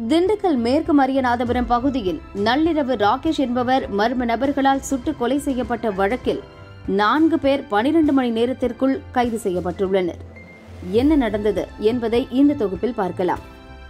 திண்டுக்கல் மேற்கு மரியநாதபுரம் பகுதியில் நள்ளிரவு ராகேஷ் என்பவர் மர்ம நபர்களால் சுட்டு கொலை செய்யப்பட்ட வழக்கில் நான்கு பேர் பனிரெண்டு மணி நேரத்திற்குள் கைது செய்யப்பட்டுள்ளனர் என்ன நடந்தது என்பதை இந்த தொகுப்பில் பார்க்கலாம்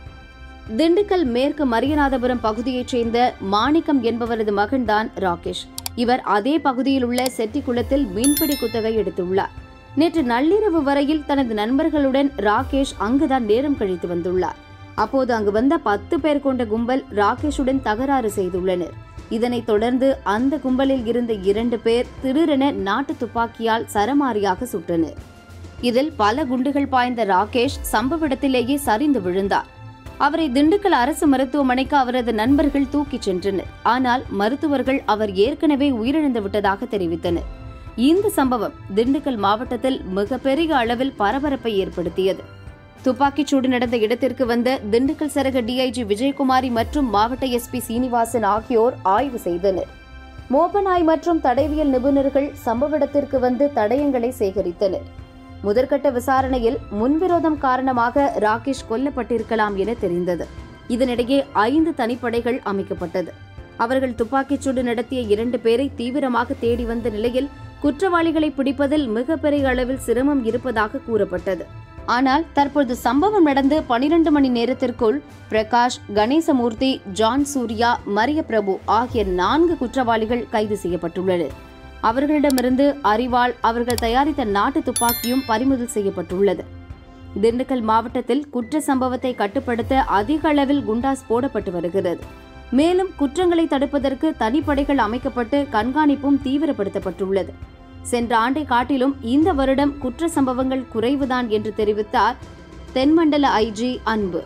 திண்டுக்கல் மேற்கு மரியநாதபுரம் பகுதியைச் சேர்ந்த மாணிக்கம் என்பவரது மகன்தான் ராகேஷ் இவர் அதே பகுதியில் உள்ள செட்டிக்குளத்தில் மீன்பிடி குத்தகை எடுத்துள்ளார் நேற்று நள்ளிரவு வரையில் தனது நண்பர்களுடன் ராகேஷ் அங்குதான் நேரம் கழித்து வந்துள்ளார் அப்போது அங்கு வந்த பத்து பேர் கொண்ட கும்பல் ராகேஷுடன் தகராறு செய்துள்ளனர் இதனைத் தொடர்ந்து அந்த கும்பலில் இருந்த இரண்டு பேர் திடீரென நாட்டு துப்பாக்கியால் சரமாரியாக சுட்டனர் இதில் பல குண்டுகள் பாய்ந்த ராகேஷ் சம்பவ இடத்திலேயே சரிந்து விழுந்தார் அவரை திண்டுக்கல் அரசு மருத்துவமனைக்கு அவரது நண்பர்கள் தூக்கிச் சென்றனர் ஆனால் மருத்துவர்கள் அவர் ஏற்கனவே உயிரிழந்து விட்டதாக தெரிவித்தனர் இந்த சம்பவம் திண்டுக்கல் மாவட்டத்தில் மிகப்பெரிய அளவில் பரபரப்பை ஏற்படுத்தியது துப்பாக்கிச்சூடு நடந்த இடத்திற்கு வந்த திண்டுக்கல் சரக டிஐஜி விஜயகுமாரி மற்றும் மாவட்ட எஸ்பி சீனிவாசன் ஆகியோர் ஆய்வு செய்தனர் மோப்பநாய் மற்றும் தடயவியல் நிபுணர்கள் சம்பவ இடத்திற்கு வந்து தடயங்களை சேகரித்தனர் முதற்கட்ட விசாரணையில் முன்விரோதம் காரணமாக ராகேஷ் கொல்லப்பட்டிருக்கலாம் என தெரிந்தது இதனிடையே ஐந்து தனிப்படைகள் அமைக்கப்பட்டது அவர்கள் துப்பாக்கிச்சூடு நடத்திய இரண்டு பேரை தீவிரமாக தேடி வந்த நிலையில் குற்றவாளிகளை பிடிப்பதில் மிகப்பெரிய அளவில் சிரமம் இருப்பதாக கூறப்பட்டது ஆனால் தற்போது சம்பவம் நடந்து பனிரெண்டு மணி நேரத்திற்குள் பிரகாஷ் கணேசமூர்த்தி ஜான் சூர்யா மரிய பிரபு ஆகிய நான்கு குற்றவாளிகள் கைது செய்யப்பட்டுள்ளனர் அவர்களிடமிருந்து அரிவாள் அவர்கள் தயாரித்த நாட்டு துப்பாக்கியும் பறிமுதல் செய்யப்பட்டுள்ளது திண்டுக்கல் மாவட்டத்தில் குற்ற சம்பவத்தை கட்டுப்படுத்த அதிக அளவில் குண்டாஸ் போடப்பட்டு வருகிறது மேலும் குற்றங்களை தடுப்பதற்கு தனிப்படைகள் அமைக்கப்பட்டு கண்காணிப்பும் தீவிரப்படுத்தப்பட்டுள்ளது சென்ற ஆண்டை காட்டிலும் இந்த வருடம் குற்ற சம்பவங்கள் குறைவுதான் என்று தெரிவித்தார் தென்மண்டல ஐஜி அன்பு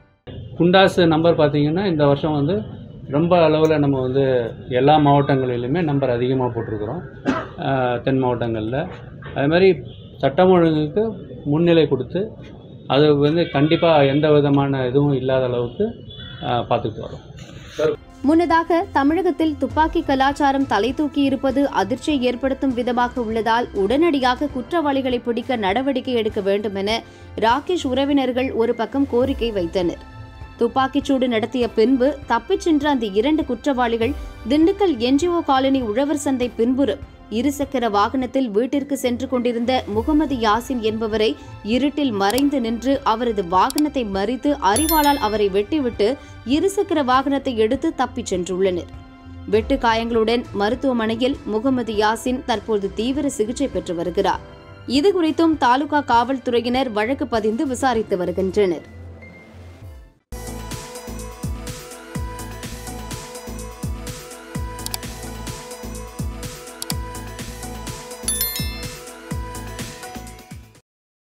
குண்டாஸ் நம்பர் பார்த்தீங்கன்னா இந்த வருஷம் வந்து ரொம்ப அளவில் நம்ம வந்து எல்லா மாவட்டங்களிலுமே நம்பர் அதிகமாக போட்டிருக்கிறோம் ஆஹ் தென் மாவட்டங்களில் அது மாதிரி சட்டம் ஒழுங்குக்கு முன்னிலை கொடுத்து அது வந்து கண்டிப்பாக எந்த விதமான இதுவும் இல்லாத அளவுக்கு ஆஹ் பார்த்துட்டு வரோம் முன்னதாக தமிழகத்தில் துப்பாக்கி கலாச்சாரம் தலை தூக்கி இருப்பது அதிர்ச்சியை ஏற்படுத்தும் விதமாக உள்ளதால் உடனடியாக குற்றவாளிகளை பிடிக்க நடவடிக்கை எடுக்க வேண்டும் என ராகேஷ் உறவினர்கள் ஒரு பக்கம் கோரிக்கை வைத்தனர் துப்பாக்கிச்சூடு நடத்திய பின்பு தப்பிச் சென்ற அந்த இரண்டு குற்றவாளிகள் திண்டுக்கல் என்ஜிஓ காலனி உழவர் சந்தை பின்புறம் இருசக்கர வாகனத்தில் வீட்டிற்கு சென்று கொண்டிருந்த முகமது யாசின் என்பவரை இருட்டில் மறைந்து நின்று அவரது வாகனத்தை மறித்து அரிவாளால் அவரை வெட்டிவிட்டு இருசக்கர வாகனத்தை எடுத்து தப்பிச் சென்றுள்ளனர் வெட்டு காயங்களுடன் மருத்துவமனையில் முகமது யாசின் தற்போது தீவிர சிகிச்சை பெற்று வருகிறார் இதுகுறித்தும் தாலுகா காவல்துறையினர் வழக்கு பதிந்து விசாரித்து வருகின்றனர்